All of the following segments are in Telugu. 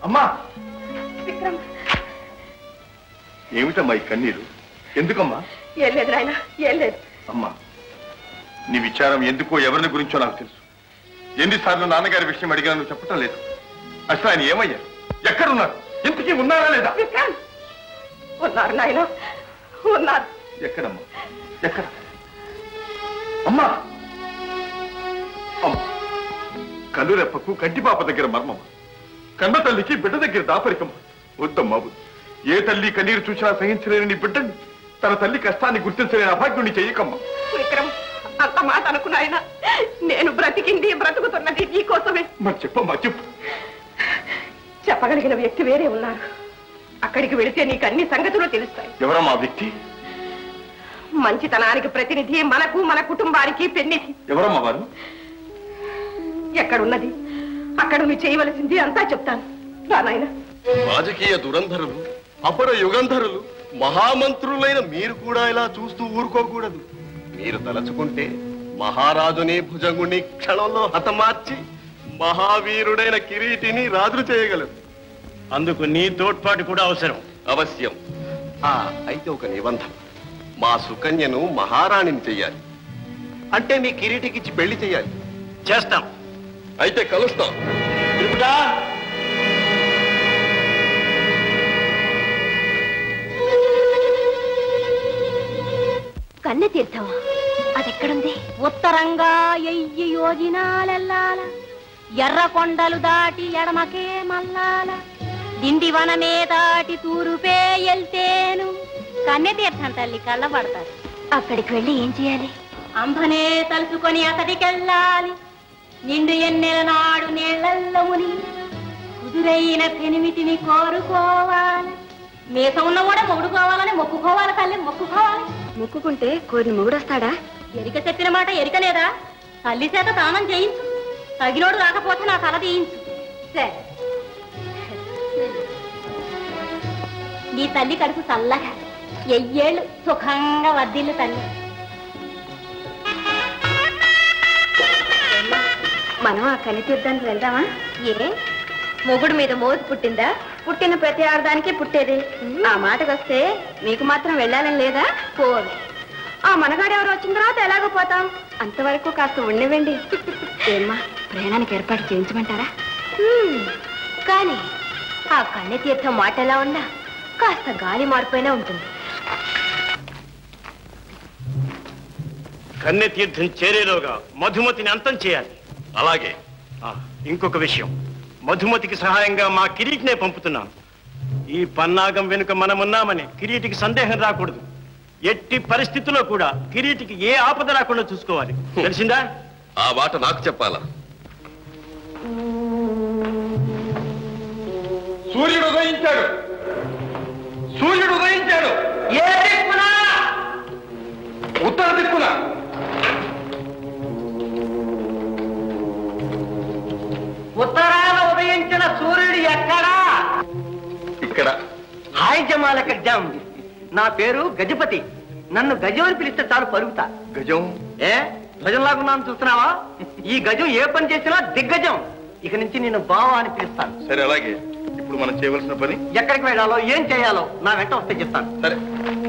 అమ్మా విక్రమ్ ఏమిటమ్మా ఈ కన్నీరు ఎందుకమ్మా ఏం లేదు నాయన ఏం లేదు అమ్మా నీ విచారం ఎందుకో ఎవరిని గురించో నాకు తెలుసు ఎన్నిసార్లు నాన్నగారి విషయం అడిగినా నువ్వు చెప్పటం లేదు అసలు ఆయన ఏమయ్యారు ఎక్కడున్నారు ఎందుకీ ఉన్నారా లేదా విక్రమ్ ఉన్నారు నాయన ఉన్నారు ఎక్కడమ్మా ఎక్కడ అమ్మా అమ్మా కళ్ళు రెప్పకు కంటిపాప దగ్గర మర్మమ్మ కన్న తల్లికి బిడ్డ దగ్గర దాపరికమ్మ వద్దమ్మా వద్దు ఏ తల్లి కన్నీరు చూసినా సహించలేని నీ బిడ్డని తన తల్లి కష్టాన్ని గుర్తించలేని అభాగ్యుని చెయ్యకమ్మా విక్రమ్ అంత మాట అనుకున్నాయన నేను బ్రతికింది బ్రతుకుతున్నది నీకోసమే మరి చెప్పమ్మా చెప్పు చెప్పగలిగిన వ్యక్తి వేరే ఉన్నారు అక్కడికి వెళితే నీకు అన్ని సంగతులు తెలుస్తాయి ఎవరమ్మా ఆ వ్యక్తి మంచితనానికి ప్రతినిధి మనకు మన కుటుంబానికి పెన్నిధి ఎవరమ్మా వారు ఎక్కడున్నది అక్కడ నువ్వు చేయవలసింది అంతా చెప్తాను రా నాయనా రాజకీయ దురంధరులు అపర యుగంధరులు మహామంత్రులైన మీరు కూడా ఇలా చూస్తూ ఊరుకోకూడదు మీరు తలచుకుంటే మహారాజుని భుజంగుని క్షణంలో హతమార్చి మహావీరుడైన కిరీటిని రాజు చేయగలరు అందుకు నీ తోడ్పాటు కూడా అవసరం అవశ్యం ఆ అయితే ఒక నిబంధన మా సుకన్యను మహారాణిని చెయ్యాలి అంటే మీ కిరీటికిచ్చి పెళ్లి చెయ్యాలి చేస్తాం అయితే కలుస్తాం త్రిపుట కన్నె తీర్థమా అదెక్కడుంది ఉత్తరంగా ఎయ్యి యోజనాలెల్లాల ఎర్ర కొండలు దాటి ఎడమకే మల్లాల దిండివనమే దాటి తూరుపే ఎల్తేను కన్నె తీర్థం తల్లి కళ్ళబడతారు అక్కడికి వెళ్ళి ఏం చేయాలి అంబనే తలుచుకొని అతడికెళ్ళాలి నిండు ఎన్నెల నాడు నీళ్ళల్లో ముని కుదురైన పెనిమిటిని కోరుకోవాలి మీసం ఉన్న కూడా మొగుడుకోవాలని మొక్కుకోవాలి తల్లి మొక్కుకోవాలి మొక్కుకుంటే కోరిని మొగుడొస్తాడా ఎరిక చెప్పిన మాట ఎరికలేదా తల్లి చేత దానం చేయించు తగినోడు రాకపోతే నా తల తీయించు సరే నీ తల్లి కడుపు చల్లగా ఎయ్యేళ్ళు సుఖంగా వర్దిల్లు తల్లి మనం ఆ కని తీర్థానికి వెళ్దామా ఏ మొగుడు మీద మోజు పుట్టిందా పుట్టిన ప్రతి ఆడదానికి పుట్టేది ఆ మాటకు వస్తే మీకు మాత్రం వెళ్ళాలని లేదా పోదు ఆ మనగాడు ఎవరు వచ్చిన తర్వాత ఎలాగో పోతాం అంతవరకు కాస్త ఉండివ్వండి ఏమ్మా ప్రయాణానికి ఏర్పాటు చేయించమంటారా కానీ ఆ కన్నె తీర్థం మాట ఎలా ఉన్నా కాస్త గాలి మారిపోయినా ఉంటుంది కన్నె తీర్థం చేరేలోగా మధుమతిని అంతం చేయాలి అలాగే ఆ, ఇంకొక విషయం మధుమతికి సహాయంగా మా కిరీటినే పంపుతున్నాను ఈ పన్నాగం వెనుక మనమున్నామని కిరీటికి సందేహం రాకూడదు ఎట్టి పరిస్థితుల్లో కూడా కిరీటికి ఏ ఆపద రాకుండా చూసుకోవాలి తెలిసిందా ఆ మాట నాకు చెప్పాలా సూర్యుడు ఉదయించాడు సూర్యుడు ఉదయించాడు ఏ దిక్కునా ఉత్తర దిక్కున ఉత్తరాన ఉదయించిన సూర్యుడు ఎక్కడా ఇక్కడ హాయ్ జమాలక జమ్ నా పేరు గజపతి నన్ను గజం అని పిలిస్తే చాలు పరుగుతా గజం ఏ ధ్వజంలాగున్నాను చూస్తున్నావా ఈ గజం ఏ పని చేసినా దిగ్గజం ఇక నుంచి నేను బావా అని పిలుస్తాను సరే అలాగే ఇప్పుడు మనం చేయవలసిన పని ఎక్కడికి వెళ్ళాలో ఏం చేయాలో నా వెంట వస్తే చెప్తాను సరే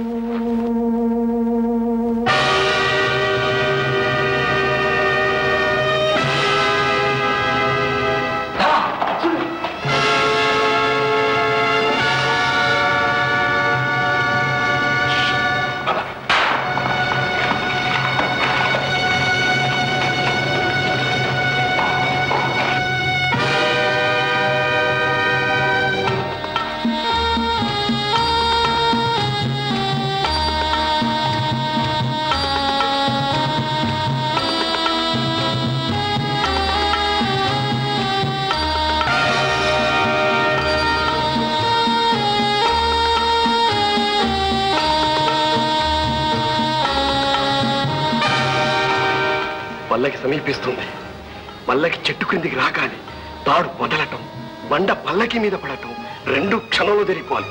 పల్లకి సమీపిస్తుంది పల్లకి చెట్టు క్రిందికి రాగాలి తాడు వదలటం బండ పల్లకి మీద పడటం రెండు క్షణంలో జరిగిపోవాలి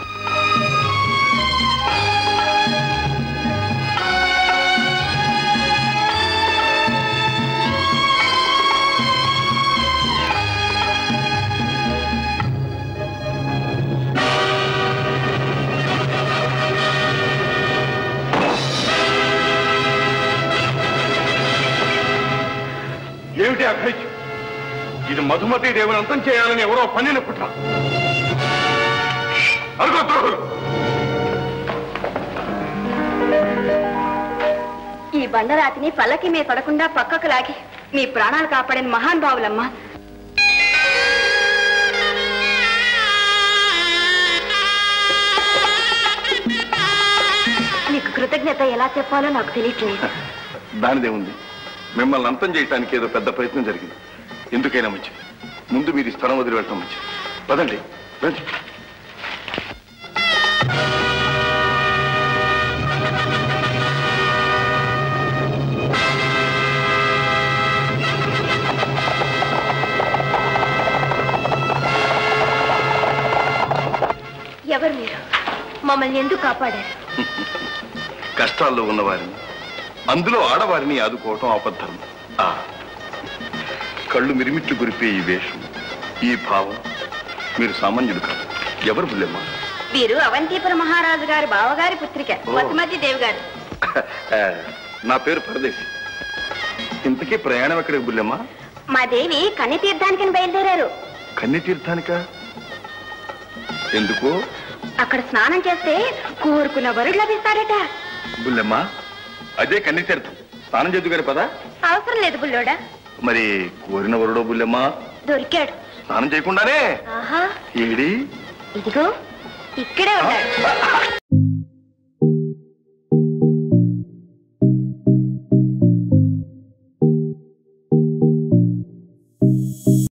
ఇది మధుమతి దేవుని అంతం చేయాలని ఎవరో పన్నిన కుట్ర అరుగో ద్రోహులు ఈ బండరాతిని పల్లకి మీద పడకుండా పక్కకు లాగి మీ ప్రాణాలు కాపాడిన మహాన్ భావులమ్మా నీకు కృతజ్ఞత ఎలా చెప్పాలో నాకు తెలియట్లేదు దానిదే ఉంది మిమ్మల్ని అంతం చేయడానికి ఏదో పెద్ద ప్రయత్నం జరిగింది ఎందుకైనా మంచిది ముందు మీరు ఈ స్థలం వదిలి వెళ్ళటం మంచిది పదండి రండి ఎవరు మీరు మమ్మల్ని ఎందుకు కాపాడారు కష్టాల్లో ఉన్నవారిని అందులో ఆడవారిని ఆదుకోవటం అబద్ధం ఆ కళ్ళు మిరిమిట్లు గురిపే ఈ వేషం ఈ భావం మీరు సామాన్యుడు కాదు ఎవరు బుల్లెమ్మ వీరు అవంతిపుర మహారాజు గారి బావగారి పుత్రిక ఓ. వసుమతి దేవి గారు ఆ, నా పేరు పరదేశి ఇంతకీ ప్రయాణం ఎక్కడికి బుల్లెమ్మ మా దేవి కన్య తీర్థానికి బయలుదేరారు కన్ని తీర్థానిక ఎందుకు అక్కడ స్నానం చేస్తే కోరుకున్న వరుడు లభిస్తాడట బుల్లెమ్మ అదే కన్ని తీర్థం స్నానం చేద్దు గారి పదా అవసరం లేదు బుల్లోడా మరి కోరిన వరుడో బుల్లెమ్మ దొరికాడు స్నానం చేయకుండానే ఆహా ఏడి ఇదిగో ఇక్కడే ఉన్నాడు